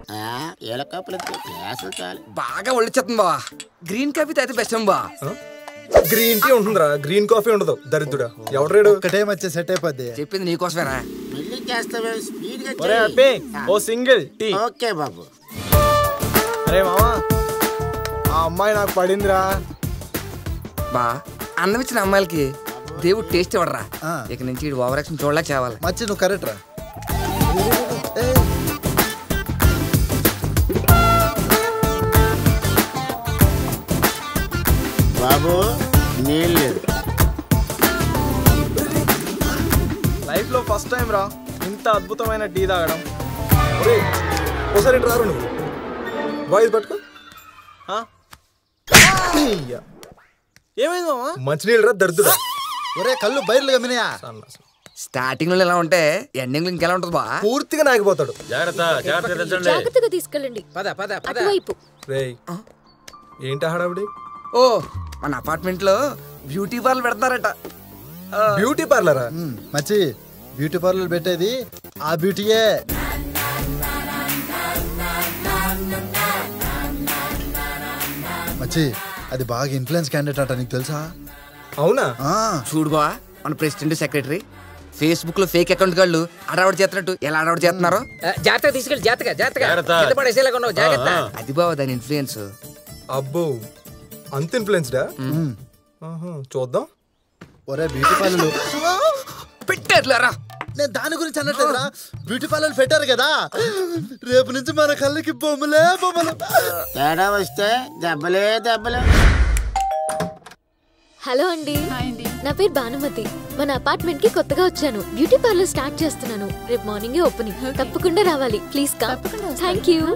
బాగా ఒళ్ళొచ్చేస్తుంది బావా గ్రీన్ కాఫీ తాగితే బెస్ట్ బా గ్రీన్ టీ ఉంటుందిరా గ్రీన్ కాఫీ ఉండదు దరిద్రుడా ఎవడరాడు ఒకటే మధ్య సెట్ అయిపోద్ది చెప్పింది నీకోసమేరా ఒరే అప్పే ఓ సింగిల్ టీ ఓకే బాబు అరే మామా ఆ అమ్మాయి నాకు పడిందిరా బా అన్నం ఇచ్చిన అమ్మాయిలకి దేవుడు టేస్ట్ ఇవ్వడరా ఆ. ఇక నుంచి ఇటు ఓవర్ యాక్షన్ చూడలేక చావాలి మచ్చి నువ్వు కరెక్ట్ రా బాబు నీళ్ళు లైఫ్ లో ఫస్ట్ టైం రా ఇంత అద్భుతమైన టీ తాగడం ఒరేయ్, ఒకసారి ఇటు రారు నువ్వు వాయిస్ పట్టుకో అయ్యా. ఏమైంది మామా మంచినీళ్ళు రా దరిద్రుడా ఒరే కళ్ళు బయర్లు గమ్మినాయా స్టార్టింగ్ లో ఇలా ఉంటే ఎండింగ్ లో ఇంకెలా ఉంటుంది బా పూర్తిగా నాగిపోతాడు జాగ్రత్త జాగ్రత్త తెచ్చండి జాగ్రత్తగా తీసుకెళ్ళండి పద పద పద అటువైపు రేయ్ ఏంటి హడావిడి ఓ మన అపార్ట్మెంట్ లో బ్యూటీ పార్లర్ పెడతారట బ్యూటీ పార్లరా ఉమ్, మచ్చి బ్యూటీ పార్లర్ పెట్టేది ఆ బ్యూటీయే మచ్చి అది బాగా ఇన్ఫ్లుయెన్స్ క్యాండిడేట్ అట నీకు తెలుసా అవునా ఆ, చూడు బా మన ప్రెసిడెంట్ సెక్రటరీ ఫేస్బుక్ లో ఫేక్ అకౌంట్ గాళ్ళు అడవాడు చేస్తున్నట్టు ఎలా అడవాడు చేస్తున్నారు ఆ, జాగ్రత్తగా తీసుకెళ్ళి జాగ్రత్తగా జాగ్రత్తగా జాగ్రత్త. కింద పడేసేలాగా ఉన్నావు జాగ్రత్త అది బావ దాని ఇన్ఫ్లుయెన్స్ అబ్బో అంత ఇన్ఫ్లుయెన్స్డా ఆహా, చూద్దాం ఒరే బ్యూటీ పార్లర్ పెట్టారులేరా నేను దాని గురించి అన్నట్లేదురా బ్యూటీ పార్లర్ పెట్టారు కదా రేపు నుంచి మన కళ్ళకి బొమ్మలే బొమ్మలు తేడా వస్తే దెబ్బలే దెబ్బలే హలో అండి నా పేరు భానుమతి మన అపార్ట్మెంట్ కి కొత్తగా వచ్చాను బ్యూటీ పార్లర్ స్టార్ట్ చేస్తున్నాను రేపు మార్నింగ్ ఓపెనింగ్ తప్పకుండా రావాలి ప్లీజ్ కమ్ థ్యాంక్ యూ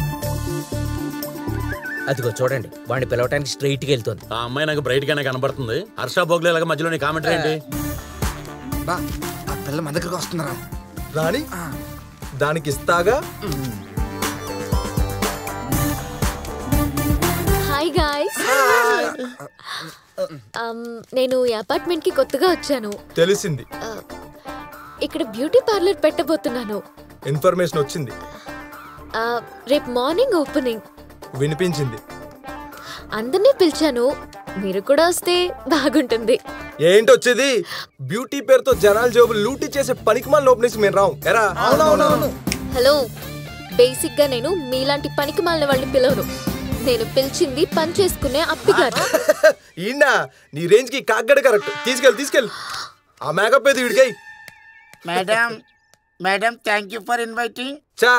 అదిగో చూడండి వాడిని పిలవటానికి స్ట్రైట్ గా వెళ్తుంది ఆ అమ్మాయి నాకు బ్రైట్ గానే కనబడుతుంది హర్ష బోగ్లే లాగా మధ్యలో నీ కామెంట్ ఏంటి బా ఆ పిల్ల మన దగ్గరకు వస్తున్నారా రాణి దానికి ఇస్తాగా హాయ్ గాయ్స్ నేను ఈ అపార్ట్మెంట్ కి కొత్తగా వచ్చాను తెలిసింది Uh, ఇక్కడ బ్యూటీ పార్లర్ పెట్టబోతున్నాను ఇన్ఫర్మేషన్ వచ్చింది Uh, రేపు మార్నింగ్ ఓపెనింగ్ వినిపించింది అందరినీ పిలిచాను మీరు కూడా వస్తే బాగుంటుంది ఏంటి వచ్చేది బ్యూటీ పేరుతో జనాల జోబులు లూటీ చేసే పనికి మన ఓపెనింగ్స్ మేము రావు ఎరా అవునవునవును హలో బేసిక్ గా నేను మీలాంటి పనికి మాలిన వాళ్ళని పిలవను నేను పిలిచింది పని చేసుకునే అప్పిగారు ఈయన నీ రేంజ్ కి కాగ్గడ కరెక్ట్ తీసుకెళ్ళి తీసుకెళ్ళి ఆ మేకప్ ఏది వీడికై madam madam thank you for inviting చా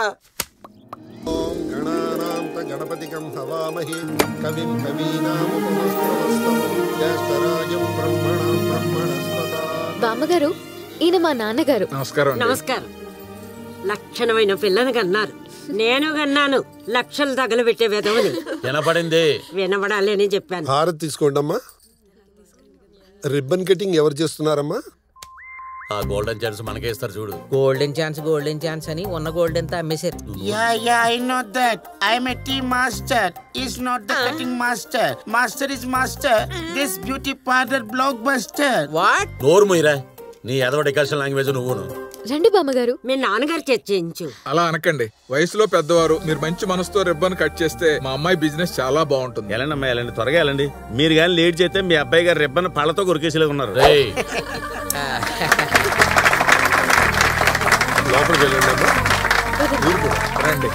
గణానాంత గణపతికం హవామహే కవిం కవీనాముపమస్త్రవస్తమం జ్యేష్ఠరాజం బ్రహ్మణాం బ్రహ్మణస్పత బామ్మగారు ఈయన మా నాన్నగారు నమస్కారం నమస్కారం లక్షణమైన పిల్లని కన్నారు నేను కన్నాను లక్షలు తగలబెట్టే విధవని వినపడింది వినబడాలి అని చెప్పాను భారత్ తీసుకోండి అమ్మా రిబ్బన్ కటింగ్ ఎవరు చేస్తున్నారమ్మా ఆ గోల్డెన్ ఛాన్స్ మనకే ఇస్తారు చూడు గోల్డెన్ ఛాన్స్ గోల్డెన్ ఛాన్స్ అని ఉన్న గోల్డెన్ తో అమ్మేశారు yeah yeah I know that I'm a tea master is not the cutting master master is master this beauty parlour blockbuster what నోరు మొయ్యరా నీ ఎదవ డికాషన్ లాంగ్వేజ్ నువ్వును రండి బామ్మగారు మీ నాన్నగారు చర్చించు అలా అనకండి వయసులో పెద్దవారు మీరు మంచి మనసుతో రిబ్బన్ కట్ చేస్తే మా అమ్మాయి బిజినెస్ చాలా బాగుంటుంది వెళ్ళండి అమ్మా వెళ్ళండి త్వరగా వెళ్ళండి మీరు కానీ లేట్ చేస్తే మీ అబ్బాయి గారు రిబ్బన్ పళ్ళతో కొరికేసేలాగా ఉన్నారు రేయ్ లోపలికి వెళ్ళండి అమ్మా రండి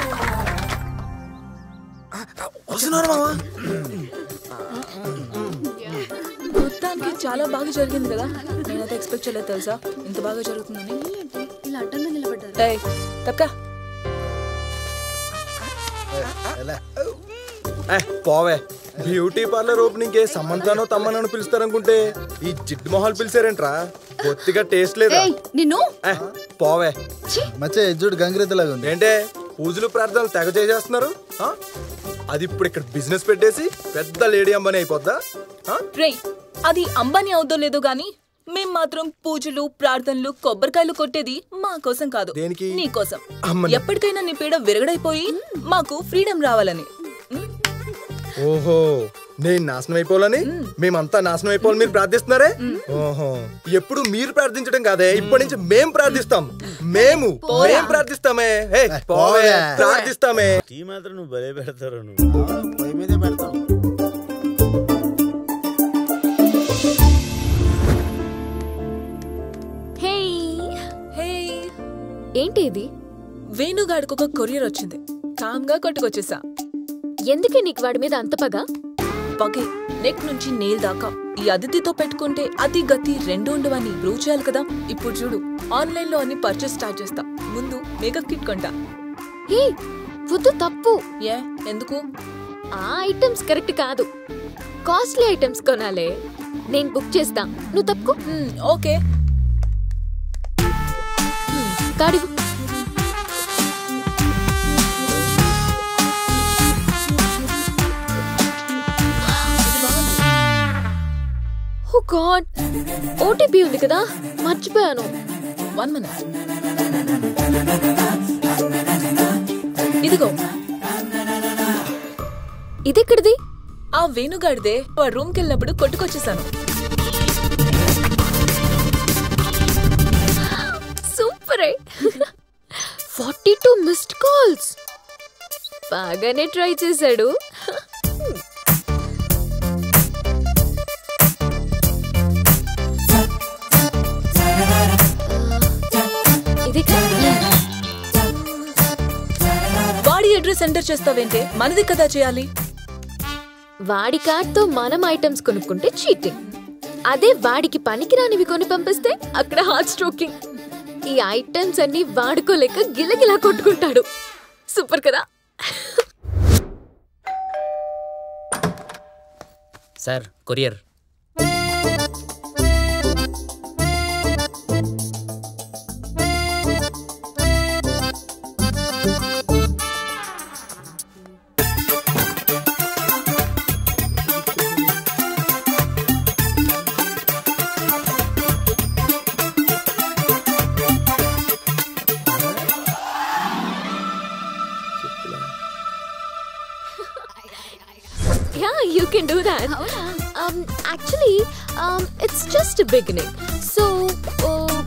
మొత్తానికి చాలా బాగా జరిగింది కదా నేనైతే ఎక్స్పెక్ట్ చేయలేదు తెలుసా ఇంత బాగా జరుగుతుందని ఇలా అడ్డంగా నిలబడ్డారు తక్క ఏ, పోవే బ్యూటీ పార్లర్ ఓపెనింగ్ కే సమంతానో తమ్మనో పిలుస్తారనుకుంటే ఈ జిడ్డు మొహాలు పిలిచారేంట్రా బొత్తిగా టేస్ట్ లేదా నిన్ను ఏ, పోవే మచ్చే ఎజ్జుడు గంగిరెద్దులాగా ఉంది ఏంటే పూజలు ప్రార్థనలు తెగ చేసేస్తున్నారు ఆ? అది ఇప్పుడు ఇక్కడ బిజినెస్ పెట్టేసి పెద్ద లేడీ అంబని అయిపోద్దా ఆ? రేయ్ అది అంబానీ అవుదో లేదో గాని మేం మాత్రం పూజలు ప్రార్థనలు కొబ్బరికాయలు కొట్టేది మా కోసం కాదు దేనికి? నీ కోసం అమ్మని. ఎప్పటికైనా నీ పీడ విరగడైపోయి మాకు ఫ్రీడమ్ రావాలని ఓహో నేను నాశనం అయిపోవాలని మేమంతా నాశనం అయిపోవాలని మీరు ప్రార్థిస్తున్నారే ఓహో ఎప్పుడు మీరు ప్రార్థించడం కాదే ఇప్పటి నుంచి మేం ప్రార్థిస్తాం మేము మేం ప్రార్థిస్తామే హే, పోవే ప్రార్థిస్తామే టీ మాత్రం నువ్వు భలే పెడతారు నువ్వు పొయ్యి మీదే పెడతాం హే హే ఏంటి ఇది వేణుగాడికి ఒక కొరియర్ వచ్చింది కామ్గా కొట్టుకొచ్చేసా ఎందుకే నీకు వాడి మీద అంత పగ పగే నెక్ నుంచి నేల్ దాకా ఈ అతిథితో పెట్టుకుంటే అతి గతి రెండు ఉండవని ప్రూవ్ చేయాలి కదా ఇప్పుడు చూడు ఆన్లైన్ లో అన్ని పర్చేస్ స్టార్ట్ చేస్తా ముందు మేకప్ కిట్ కొంటా హే వద్దు తప్పు ఏ ఎందుకు ఆ ఐటమ్స్ కరెక్ట్ కాదు కాస్ట్లీ ఐటమ్స్ కొనాలే నేను బుక్ చేస్తా నువ్వు తప్పుకో ఓకే కాడి ఓ గాడ్ ఓటీపీ ఉంది కదా మర్చిపోయాను వన్ మినిట్ ఇదిగో ఇదెక్కడిది ఆ వేణుగాడిదే వాడు రూమ్కి వెళ్ళినప్పుడు కొట్టుకొచ్చేసాను super forty two missed calls బాగానే ట్రై చేశాడు ఇది వాడి అడ్రస్ ఎంటర్ చేస్తావేంటే మనది కదా చేయాలి వాడి కార్డ్తో మనం ఐటమ్స్ కొనుక్కుంటే చీటింగ్ అదే వాడికి పనికిరానివి కొని పంపిస్తే అక్కడ హార్ట్ స్ట్రోకింగ్ ఈ ఐటమ్స్ అన్ని వాడుకోలేక గిలగిలా కొట్టుకుంటాడు సూపర్ కదా sir courier Yeah, you can do that. Um, actually, um, it's just a beginning. So, uh,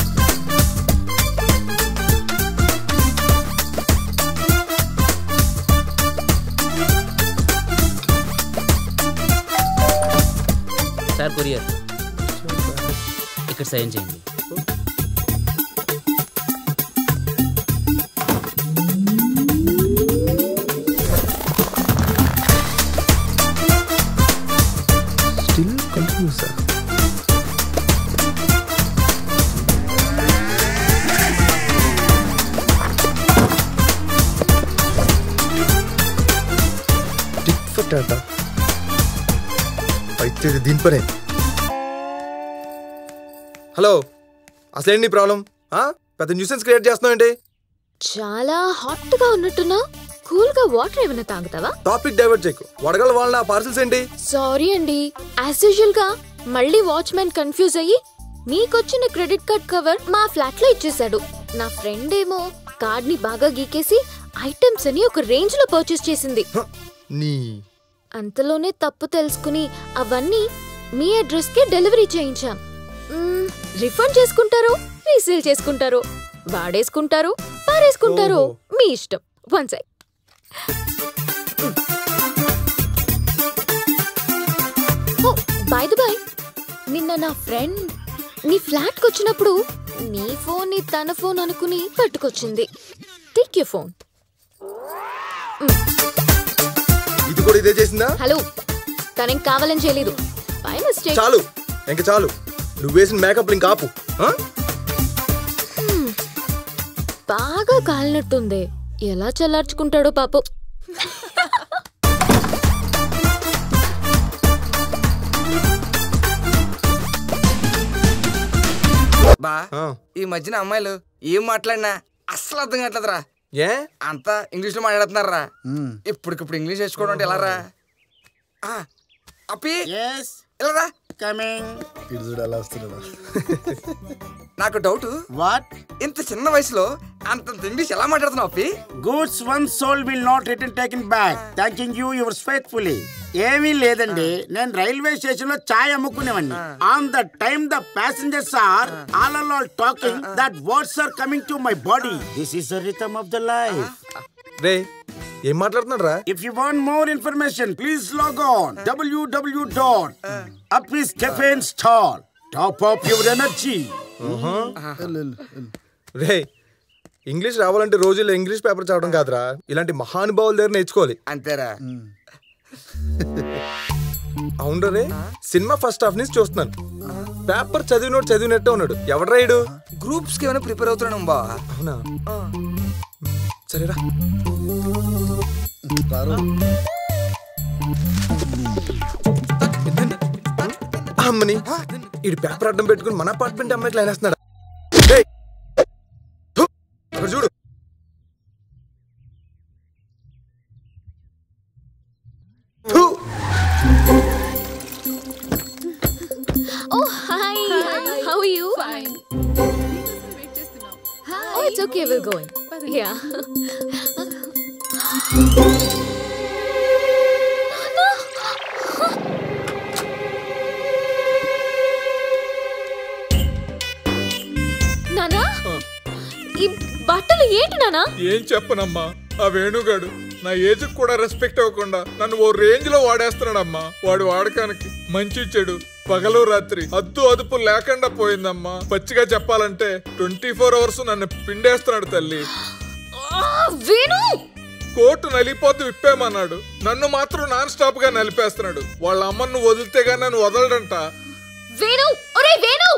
sir courier ఇక్కడ సైన్ చేయండి స్టిల్ కంటిన్యూస్ టిక్ ఫట్ అట అయితే ఇది దీని పనే హలో అసలేంటి నీ ప్రాబ్లం పెద్ద న్యూసెన్స్ క్రియేట్ చేస్తున్నావు ఏంటి చాలా హాట్ గా ఉన్నట్టున్నా కూల్ గా వాటర్ ఏమైనా తాగుతావా టాపిక్ డైవర్ట్ చేయకు వడగల వాళ్ళ పార్సల్స్ ఏంటి సారీ అండి యాజ్ యూజువల్ గా మళ్ళీ వాచ్మెన్ కన్ఫ్యూజ్ అయ్యి మీకొచ్చిన క్రెడిట్ కార్డ్ కవర్ మా ఫ్లాట్ లో ఇచ్చేశాడు నా ఫ్రెండ్ ఏమో కార్డ్ ని బాగా గీకేసి ఐటమ్స్ అని ఒక రేంజ్ లో పర్చేస్ చేసింది నీ అంతలోనే తప్పు తెలుసుకుని అవన్నీ మీ అడ్రస్ కి డెలివరీ చేయించాం మ్మ్, రిఫండ్ చేసుకుంటారో రీసేల్ చేసుకుంటారో వాడేసుకుంటారో పారేసుకుంటారో మీ ఇష్టం one sec oh by the by నిన్న నా ఫ్రెండ్ నీ ఫ్లాట్కి వచ్చినప్పుడు నీ ఫోన్ ని తన ఫోన్ అనుకుని పట్టుకొచ్చింది టేక్ యూ ఫోన్ ఇది కూడా ఇదే చేసిందా హలో తనేం కావాలని చేయలేదు బై మిస్టేక్ చాలు ఇంక చాలు నువ్వు వేసిన మేకప్ లింక్ ఆపు ఆ? బాగా కాలినట్టుంది ఎలా చల్లార్చుకుంటాడో పాపం బా ఈ మధ్యన అమ్మాయిలు ఏం మాట్లాడినా అస్సలు అర్థం కావట్లేదురా ఏ అంతా ఇంగ్లీష్ లో మాట్లాడుతున్నారా ఇప్పటికిప్పుడు ఇంగ్లీష్ నేర్చుకోవడం అంటే ఎలా రా ఆ, అప్పి ఇలా కమింగ్ ఇటు చూడు అలా వస్తున్నాడు నాకు డౌట్ వాట్ ఇంత చిన్న వయసులో అంతంత ఇంగ్లీష్ ఎలా మాట్లాడుతున్నావు అప్పి goods one sold will not return taken back thanking you yours faithfully ఏమీ లేదండి నేను రైల్వే స్టేషన్ లో చాయ్ అమ్ముకునేవాడిని on the time the passengers are all all all talking that words are coming to my body this is the rhythm of the life రే ఏం మాట్లాడుతున్నాడు రా If you want more information, please log on www dot upis cafe and stall. Top up your energy. రే English రావాలంటే రోజుల్లో English paper చదవడం కాదురా ఇలాంటి మహానుభావుల దగ్గర నేర్చుకోవాలి అంతేరా అవును రే సినిమా ఫస్ట్ హాఫ్ నుంచి చూస్తున్నాను పేపర్ చదివినోడు చదివినట్టే ఉన్నాడు ఎవడు రాయుడు గ్రూప్స్ కి ఏమైనా ప్రిపేర్ అవుతున్నాను బా అవునా సరేరా అమ్మని ఇడు పేపర్ అడ్డం పెట్టుకుని మన అపార్ట్మెంట్ అమ్మాయికి లైన్ వేస్తున్నాడు ఏయ్! థు! అక్కడ చూడు థు! Oh, hi. How are you? Fine. Oh, it's okay. We'll go in. Yeah. నానా ఈ బట్టలు ఏంటి నానా ఏం చెప్పనమ్మా ఆ వేణుగాడు నా ఏజ్ కూడా రెస్పెక్ట్ అవ్వకుండా నన్ను ఓ రేంజ్ లో వాడేస్తున్నాడమ్మా వాడు వాడకానికి మంచి చెడు పగలు రాత్రి అద్దు అదుపు లేకుండా పోయిందమ్మా పచ్చిగా చెప్పాలంటే ట్వంటీ ఫోర్ అవర్స్ నన్ను పిండేస్తున్నాడు తల్లి వేణు కోర్టు నలిపోతూ విప్పేమన్నాడు నన్ను మాత్రం నాన్ స్టాప్ గా నలిపేస్తున్నాడు వాళ్ళ అమ్మను వదిలితే గానీ నన్ను వదలడంట వేణు ఒరే వేణు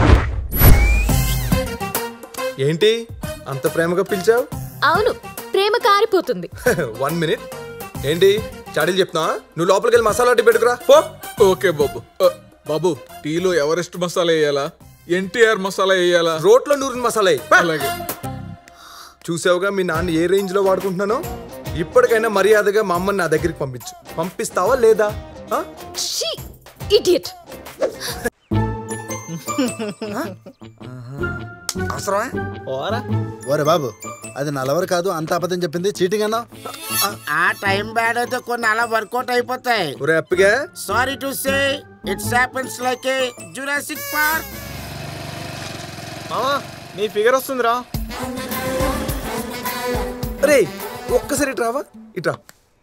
ఏంటి అంత ప్రేమగా పిలిచావు అవును ప్రేమ కారిపోతుంది వన్ మినిట్ ఏంటి చాడీలు చెప్తున్నా నువ్వు లోపలికి వెళ్ళి మసాలా టీ పెట్టుకురా పో ఓకే బాబు అ, బాబు టీలో ఎవరెస్ట్ మసాలా వేయాలా ఎన్టీఆర్ మసాలా వేయాలా రోట్లో నూరిన మసాలా వేయ్. పా. అలాగే చూసావుగా మీ నాన్న ఏ రేంజ్ లో వాడుకుంటున్నానో ఇప్పటికైనా మర్యాదగా మా అమ్మని నా దగ్గరికి పంపించు పంపిస్తావా లేదా ఆ? షీ ఇడియట్ అవసరమా ఓరా ఓరే బాబు అది నలవరు కాదు అంత అబద్ధం చెప్పింది చీటింగ్ అన్నా ఆ టైం బ్యాడ్ అయితే కొన్ని అలా వర్కౌట్ అయిపోతాయి ఒరే అప్పగా sorry to say it's happens like a Jurassic Park నీ ఫిగర్ వస్తుందిరా రే ఒక్కసారి ఇటు రావా ఇట్రా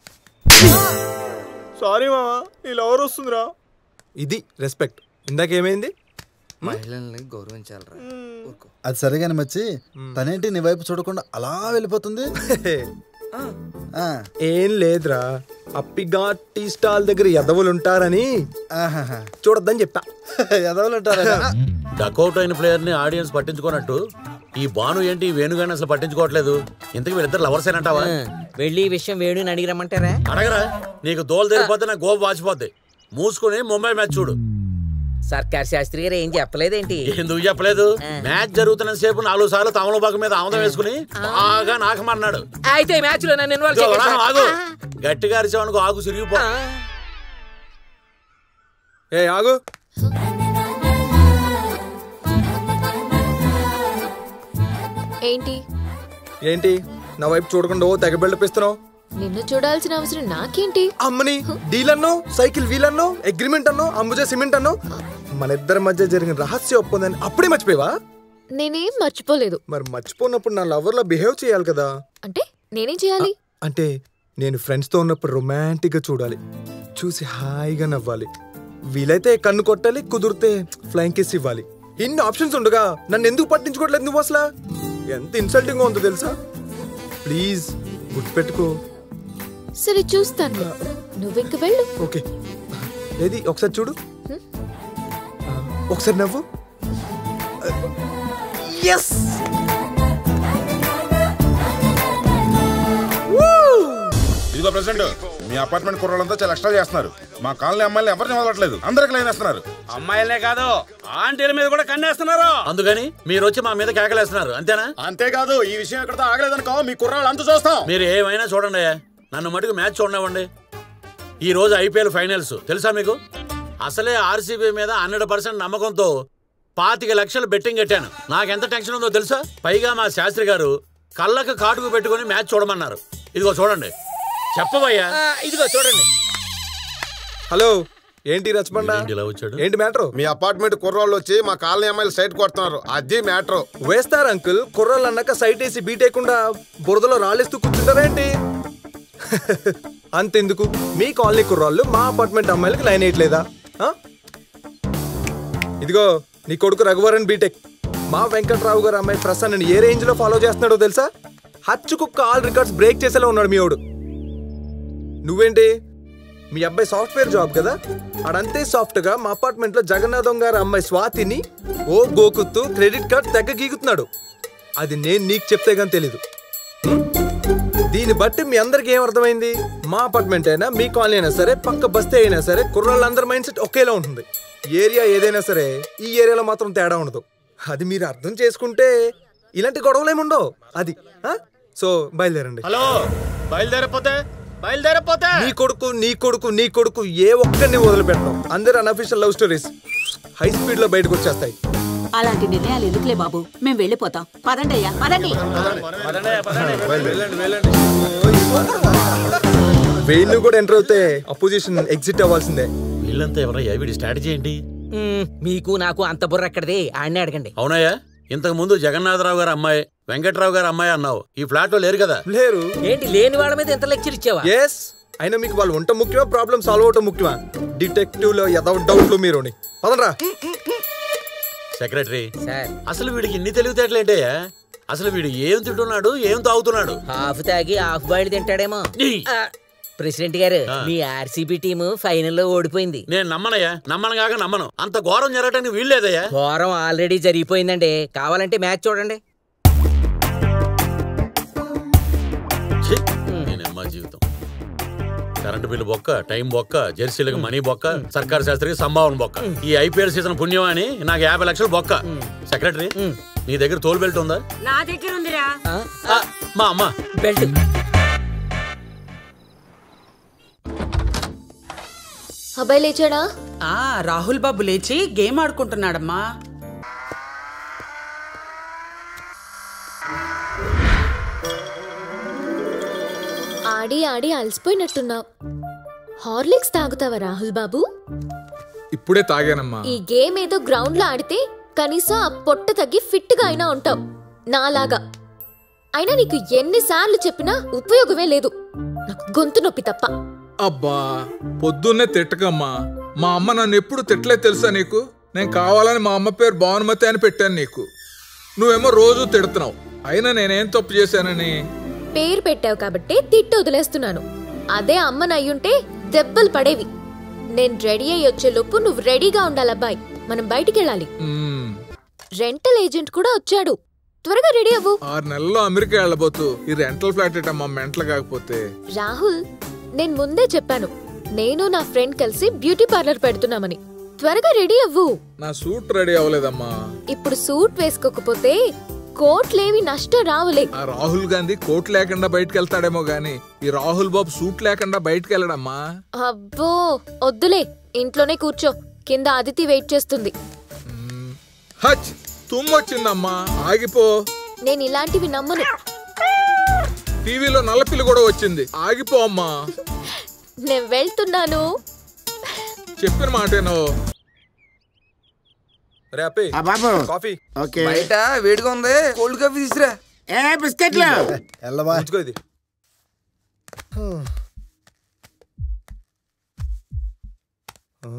సారీ మామా నీ లవర్ వస్తుందిరా ఇది రెస్పెక్ట్ ఇందాకేమైంది మహిళల్ని గౌరవించాలరా ఊరుకో. అది సరిగానే మచ్చి తనేంటి నీ వైపు చూడకుండా అలా వెళ్ళిపోతుంది ఆ, ఏం లేదురా అప్పిగా టీ స్టాల్ దగ్గర ఎదవులు ఉంటారని ఆహాహా. చూడొద్దని చెప్పా ఎదవలు ఉంటారా డకౌట్ అయిన ప్లేయర్ ని ఆడియన్స్ పట్టించుకోనట్టు ఈ బాను ఏంటి ఈ వేణుగాని అసలు పట్టించుకోవట్లేదు ఇంతకు వీళ్ళిద్దరు లవర్స్ ఏనంటావా వెళ్ళి ఈ విషయం వేణుని అడిగి రమ్మంటారా అడగరా నీకు దోలు తెరిపోతే నా గోపు వాచిపోద్ది మూసుకుని ముంబై మ్యాచ్ చూడు సర్కార్ శాస్త్రి గారు ఏం చెప్పలేదేంటి ఎందుకు చెప్పలేదు మ్యాచ్ జరుగుతున్న సేపు నాలుగు సార్లు తమలపాకు మీద ఆముదం వేసుకుని బాగా నాకమన్నాడు అయితే ఈ మ్యాచ్ లో నన్ను ఇన్వాల్వ్ ఇదిగో రా, చేయండి ఆగు గట్టిగా అరిచావనుకో ఆకు సిరిగిపో ఏ ఆగు ఏంటి ఏంటి నా వైపు చూడకుండా ఓ తెగ బిల్డప్ ఇస్తున్నావు నిన్ను చూడాల్సిన అవసరం నాకేంటి అమ్మని డీల్ అన్నో సైకిల్ వీల్ అన్నో అగ్రిమెంట్ అన్నో అంబుజా సిమెంట్ అన్నో మన ఇద్దరి మధ్య జరిగిన రహస్య ఒప్పందాన్ని అప్పుడే మర్చిపోయావా నేనేం మర్చిపోలేదు మరి మర్చిపోయినప్పుడు నా లవర్ లా బిహేవ్ చేయాలి కదా అంటే నేనేం చేయాలి అంటే నేను ఫ్రెండ్స్ తో ఉన్నప్పుడు రొమాంటిక్ గా చూడాలి చూసి హాయిగా నవ్వాలి వీలైతే కన్ను కొట్టాలి కుదిరితే ఫ్లైంగ్ కిస్ ఇవ్వాలి ఇన్ని ఆప్షన్స్ ఉండగా నన్ను ఎందుకు పట్టించుకోవట్లేదు నువ్వు అసలు ఎంత ఇన్సల్టింగ్ ఉందో తెలుసా ప్లీజ్ గుర్తుపెట్టుకో సరే చూస్తాను నువ్వింక వెళ్ళు ఓకే ఏది ఒకసారి చూడు ఆ, ఒకసారి నవ్వు ఎస్ ఇదిగో ప్రెసిడెంట్ మీ అపార్ట్మెంట్ కుర్రాళ్ళంతా చాలా ఎక్స్ట్రా చేస్తున్నారు మా కాలనీ అమ్మాయిలు ఎవరిని వదలట్లేదు అందరికి లైన్ వేస్తున్నారు అమ్మాయిలే కాదు ఆంటీల మీద కూడా కన్నేస్తున్నారు అందుకని మీరు వచ్చి మా మీద కేకలేస్తున్నారు అంతేనా అంతేకాదు ఈ విషయం ఎక్కడితో ఆగలేదనుకో మీ కుర్రాళ్ళు అంత చూస్తాం మీరు ఏమైనా చూడండి నన్ను మటుకు మ్యాచ్ చూడనివ్వండి ఈ రోజు ఐపీఎల్ ఫైనల్స్ తెలుసా మీకు అసలే ఆర్సీబీ మీద హండ్రెడ్ పర్సెంట్ నమ్మకంతో పాతిక లక్షలు బెట్టింగ్ కట్టాను నాకెంత టెన్షన్ ఉందో తెలుసా పైగా మా శాస్త్రి గారు కళ్ళకు కాటుకు పెట్టుకొని మ్యాచ్ చూడమన్నారు ఇదిగో చూడండి చెప్పబయ్యా ఇదిగో చూడండి హలో ఏంటి రచబండ ఇలా వచ్చాడు ఏంటి మ్యాటర్ మీ అపార్ట్మెంట్ కుర్రోళ్ళు వచ్చి మా కాలనీ అమ్మాయిలు సైట్ కొడుతున్నారు అది మ్యాటర్ వేస్తారు అంకుల్ కుర్రాళ్ళు అన్నాక సైట్ వేసి బీటేయకుండా బురదలో రాళ్ళేస్తూ కూర్చుంటారేంటి అంతెందుకు మీ కాలనీ కుర్రాళ్ళు మా అపార్ట్మెంట్ అమ్మాయిలకి లైన్ వేయట్లేదా ఆ? ఇదిగో నీ కొడుకు రఘువరన్ బీటెక్ మా వెంకట్రావు గారు అమ్మాయి ప్రసన్నని ఏ రేంజ్ లో ఫాలో చేస్తున్నాడో తెలుసా హచ్చుకు కాల్ రికార్డ్స్ బ్రేక్ చేసేలా ఉన్నాడు మీ వాడు నువ్వేంటి మీ అబ్బాయి సాఫ్ట్వేర్ జాబ్ కదా అడంతే సాఫ్ట్ గా మా అపార్ట్మెంట్ లో జగన్నాథం గారి అమ్మాయి స్వాతిని ఓ గోకుత్తు క్రెడిట్ కార్డ్ తెగ గీకుతున్నాడు అది నేను నీకు చెప్తే గానీ తెలీదు హ్మ్? దీన్ని బట్టి మీ అందరికి ఏం అర్థమైంది మా అపార్ట్మెంట్ అయినా మీ కాలనీ అయినా సరే పక్క బస్తీ అయినా సరే కుర్రాళ్ళందరి మైండ్ సెట్ ఒకేలా ఉంటుంది ఏరియా ఏదైనా సరే ఈ ఏరియాలో మాత్రం తేడా ఉండదు అది మీరు అర్థం చేసుకుంటే ఇలాంటి గొడవలు ఏమి ఉండవు అది ఆ? సో బయలుదేరండి హలో బయలుదేరపోతే బయలుదేరపోతే నీ కొడుకు నీ కొడుకు నీ కొడుకు ఏ ఒక్కరిని వదిలిపెట్టడం అందరు unofficial love stories high speed లో బయటకు వచ్చేస్తాయి అలాంటి నిర్ణయాలు ఎందుకులే బాబు మేము వెళ్ళిపోతాం పదండి అయ్యా పదండి వెయిన్ కూడా ఎంటర్ అవుతే అపోజిషన్ ఎగ్జిట్ అవ్వాల్సిందే వీళ్ళంతా ఎవరయ్యా వీడి స్ట్రాటజీ ఏంటి మ్మ్, మీకు నాకు అంత బుర్ర ఎక్కడిది ఆయన్ని అడగండి అవునయ్యా ఇంతకు ముందు జగన్నాథరావు గారు అమ్మాయి వెంకట్రావు గారు అమ్మాయి అన్నావు ఈ ఫ్లాట్ లో లేరు కదా లేరు ఏంటి లేని వాళ్ళ మీద ఎంత లెక్చర్ ఇచ్చావా ఎస్ అయినా మీకు వాళ్ళు ఉంట ముఖ్యమా ప్రాబ్లం సాల్వ్ అవటం ముఖ్యమా డిటెక్టివ్ లో ఏదో డౌట్లు మీరు పదనరా సెక్రటరీ అసలు వీడికి ఇన్ని తెలివితేటలేంటయ్యా అసలు వీడు ఏం తింటున్నాడు ఏం తాగుతున్నాడు హాఫ్ తాగి హాఫ్ బాయిల్ తింటాడేమో ఆ, ప్రెసిడెంట్ గారు మీ ఆర్సీబీ టీము ఫైనల్లో ఓడిపోయింది నేను నమ్మనయ్యా నమ్మను కాక నమ్మను అంత ఘోరం జరగటానికి వీల్లేదయ్యా ఘోరం ఆల్రెడీ జరిగిపోయిందండి కావాలంటే మ్యాచ్ చూడండి ఛీ, నేనమ్మా జీవితం కరెంటు బిల్లు బొక్క టైం బొక్క జెర్సీలకు మనీ బొక్క సర్కార్ శాస్త్రికి సంభావన బొక్క ఈ ఐపీఎల్ సీజన్ పుణ్యం అని నాకు యాభై లక్షలు బొక్క సెక్రటరీ నీ దగ్గర తోలు బెల్ట్ ఉందా నా దగ్గర ఉందిరా ఆ, మా అమ్మ బెల్ట్ అబ్బాయి లేచాడా ఆ రాహుల్ బాబు లేచి గేమ్ ఆడుకుంటున్నాడమ్మా ఆడి ఆడి అలసిపోయినట్టున్నావు హార్లిక్స్ తాగుతావా రాహుల్ బాబు ఇప్పుడే తాగానమ్మా ఈ గేమ్ ఏదో గ్రౌండ్ లో ఆడితే కనీసం ఆ పొట్ట తగ్గి ఫిట్ గా అయినా ఉంటావు నాలాగా అయినా నీకు ఎన్నిసార్లు చెప్పినా ఉపయోగమే లేదు నాకు గొంతు నొప్పి తప్ప అబ్బా పొద్దున్నే తిట్టకమ్మా మా అమ్మ నన్ను ఎప్పుడు తిట్టలే తెలుసా నీకు నేను కావాలని మా అమ్మ పేరు భానుమతి అని పెట్టాను నీకు నువ్వేమో రోజు తిడుతున్నావు అయినా నేనేం తప్పు చేశానని పేరు పెట్టావు కాబట్టి తిట్టి వదిలేస్తున్నాను అదే అమ్మని అయ్యుంటే దెబ్బలు పడేవి నేను రెడీ అయ్యి వచ్చేలోపు నువ్వు రెడీగా ఉండాలబ్బాయ్ మనం బయటికి వెళ్ళాలి మ్మ్. రెంటల్ ఏజెంట్ కూడా వచ్చాడు త్వరగా రెడీ అవ్వు ఆరు నెలల్లో అమెరికా వెళ్ళబోతూ ఈ రెంటల్ ఫ్లాట్ ఏటమ్మా మెంటలు కాకపోతే రాహుల్ నేను ముందే చెప్పాను నేను నా ఫ్రెండ్ కలిసి బ్యూటీ పార్లర్ పెడుతున్నామని త్వరగా రెడీ అవ్వు నా సూట్ రెడీ అవ్వలేదమ్మా ఇప్పుడు సూట్ వేసుకోకపోతే కోట్లేవి నష్టం రావులే ఆ రాహుల్ గాంధీ కోట్ లేకుండా బయటకు వెళ్తాడేమో గాని ఈ రాహుల్ బాబు సూట్ లేకుండా బయటకు వెళ్ళడమ్మా అబ్బో వద్దులే ఇంట్లోనే కూర్చో కింద అదితి వెయిట్ చేస్తుంది హచ్ తుమ్మొచ్చిందమ్మా ఆగిపో నేను ఇలాంటివి నమ్మను టీవీలో నల్లపిల్లి కూడా వచ్చింది ఆగిపో అమ్మా నేను వెళ్తున్నాను చెప్పిన మాటేనో రే అప్పి బాబు కాఫీ ఓకే బయట వేడిగా ఉంది కోల్డ్ కాఫీ తీసురా ఏ బిస్కెట్లు వెళ్ళవా ఉంచుకో ఇది ఆ?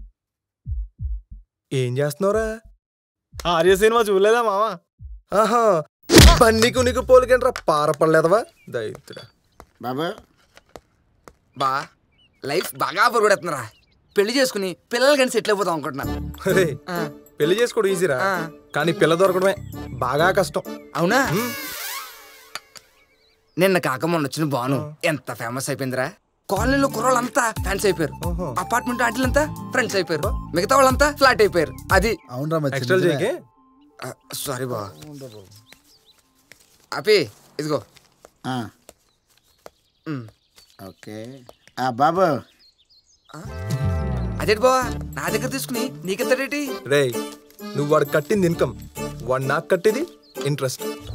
ఏం చేస్తున్నావురా ఆర్య సినిమా చూడలేదా మామ ఆహా బన్నీకు నీకు పోలికంట్రా పారపడలేదవా దైత్రా బాబు బా లైఫ్ బాగా పొరగొడుతున్నారా పెళ్లి చేసుకుని పిల్లలు కానీ సెటిల్ అయిపోతాం అనుకుంటున్నాను అరే పెళ్లి చేసుకోవడం ఈజీరా కానీ పిల్ల దొరకడమే బాగా కష్టం అవునా నిన్న కాక మొన్న వచ్చిన బాను ఎంత ఫేమస్ అయిపోయిందిరా కాలనీలో కుర్రోళ్ళంతా ఫ్యాన్స్ అయిపోయారు అపార్ట్మెంట్ ఆంటీలంతా ఫ్రెండ్స్ అయిపోయారు మిగతా వాళ్ళంతా ఫ్లాట్ అయిపోయారు అది అవునరా మరి ఎక్స్ట్రా చిన్నదే. చేయకే సారీ బా అపి ఇదిగో ఓకే ఆ బాబు అదేంటి బావా నా దగ్గర తీసుకుని నీకెంతడేటి రేయ్ నువ్వు వాడు కట్టింది ఇన్కమ్ వాడు నాకు కట్టేది ఇంట్రెస్ట్